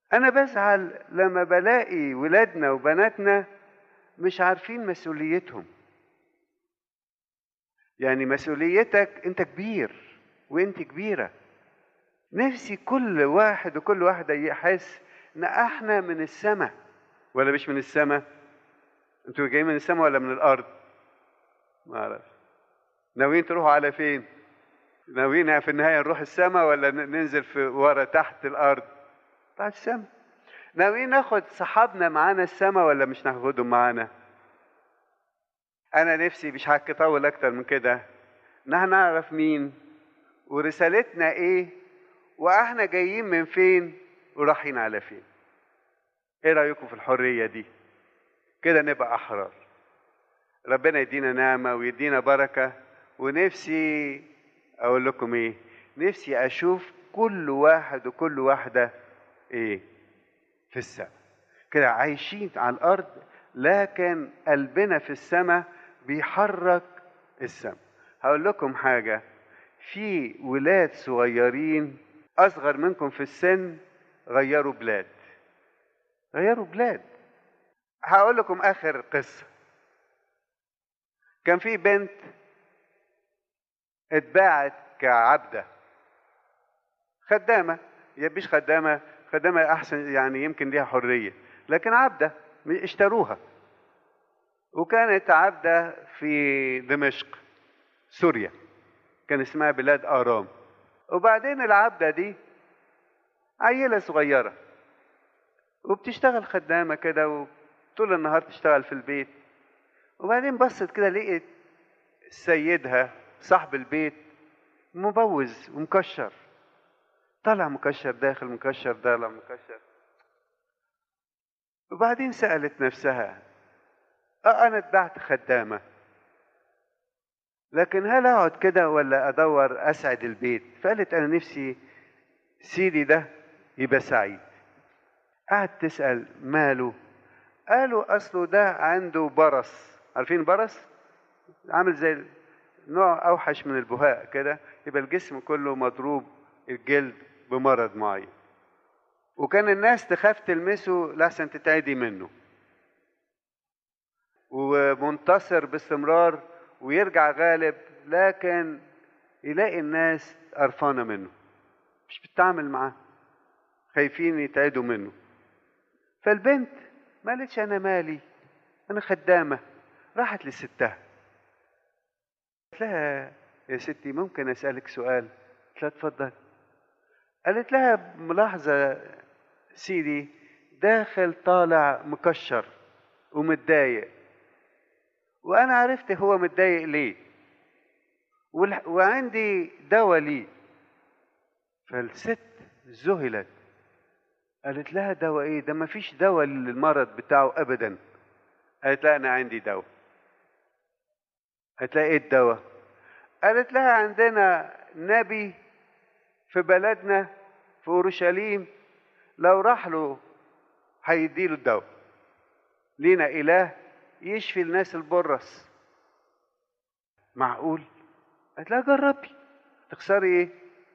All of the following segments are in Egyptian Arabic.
انا بزعل لما بلاقي ولادنا وبناتنا مش عارفين مسؤوليتهم يعني مسؤوليتك انت كبير وانت كبيره نفسي كل واحد وكل واحده يحس ان احنا من السماء ولا مش من السماء انتوا جايين من السماء ولا من الارض ما اعرف ناويين تروحوا على فين ناويين في النهايه نروح السماء ولا ننزل في ورا تحت الارض تحت السماء ناويين ناخد صحابنا معانا السماء ولا مش ناخدهم معانا انا نفسي مش هطول اكتر من كده ان احنا نعرف مين ورسالتنا ايه واحنا جايين من فين ورايحين على فين ايه رايكم في الحريه دي كده نبقى احرار ربنا يدينا نعمه ويدينا بركه ونفسي اقول لكم ايه نفسي اشوف كل واحد وكل واحده ايه في السماء كده عايشين على الارض لكن قلبنا في السماء بيحرك السماء هقول لكم حاجه في ولاد صغيرين اصغر منكم في السن غيروا بلاد غيروا بلاد هقول لكم اخر قصه كان في بنت اتباعت كعبده خدامه يا مش خدامه خدامه احسن يعني يمكن ليها حريه لكن عبده اشتروها وكانت عبده في دمشق سوريا كان اسمها بلاد ارام وبعدين العبده دي عيله صغيره وبتشتغل خدامه كده وطول النهار تشتغل في البيت وبعدين بصت كده لقيت سيدها صاحب البيت مبوز ومكشر طلع مكشر داخل مكشر طالع مكشر وبعدين سألت نفسها أه أنا اتبعت خدامة لكن هل أقعد كده ولا أدور أسعد البيت فقالت أنا نفسي سيدي ده يبقى سعيد قعدت تسأل ماله قالوا أصله ده عنده برص عارفين برص عامل زي نوع أوحش من البهاء كده يبقى الجسم كله مضروب الجلد بمرض معين وكان الناس تخاف تلمسه لحسن تتعدي منه ومنتصر باستمرار ويرجع غالب لكن يلاقي الناس قرفانه منه مش بتتعامل معاه خايفين يتعدوا منه فالبنت ما قالتش انا مالي انا خدامه راحت لستها قالت لها يا ستي ممكن اسالك سؤال قالت لها اتفضل قالت لها ملاحظه سيدي داخل طالع مكشر ومتضايق وانا عرفت هو متضايق ليه وعندي دواء ليه فالست ذهلت قالت لها دواء ايه ده ما فيش دواء للمرض بتاعه ابدا قالت لها انا عندي دواء قالت لها ايه الدواء قالت لها عندنا نبي في بلدنا في اورشليم لو راح له هيديله الدواء لينا اله يشفي الناس البرص معقول قالت لها جربي تخسري ايه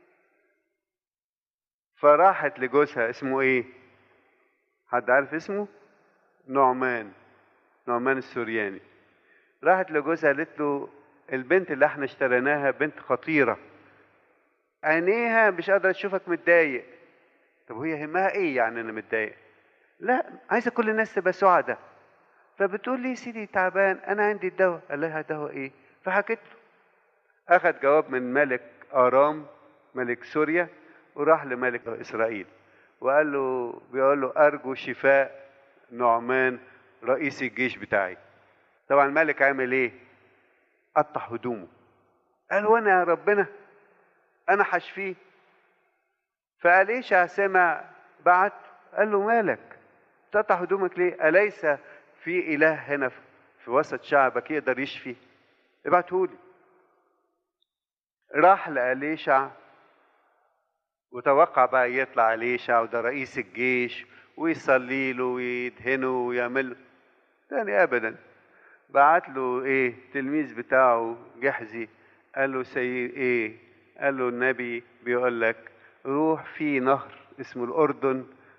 فراحت لجوزها اسمه ايه حد عارف اسمه نعمان نعمان السورياني راحت لجوزها قالت له البنت اللي احنا اشتريناها بنت خطيره عينيها مش قادره تشوفك متضايق طب وهي همها ايه يعني انا متضايق لا عايزه كل الناس تبقى سعداء فبتقول لي سيدي تعبان انا عندي الدواء قال لها دواء ايه فحكت له اخذ جواب من ملك ارام ملك سوريا وراح لملك اسرائيل وقال له بيقول له ارجو شفاء نعمان رئيس الجيش بتاعي طبعا الملك عامل ايه قطع هدومه قال وانا يا ربنا انا حشفيه فأليشع سمع بعت قال له مالك تقطع هدومك ليه أليس في إله هنا في وسط شعبك يقدر يشفي ابعتهولي راح لأليشع وتوقع بقى يطلع أليشع وده رئيس الجيش ويصلي له ويدهنه ويعمل له تاني أبدا بعت له إيه تلميذ بتاعه جحزي قال له سيد إيه قال له النبي بيقول لك روح في نهر اسمه الأردن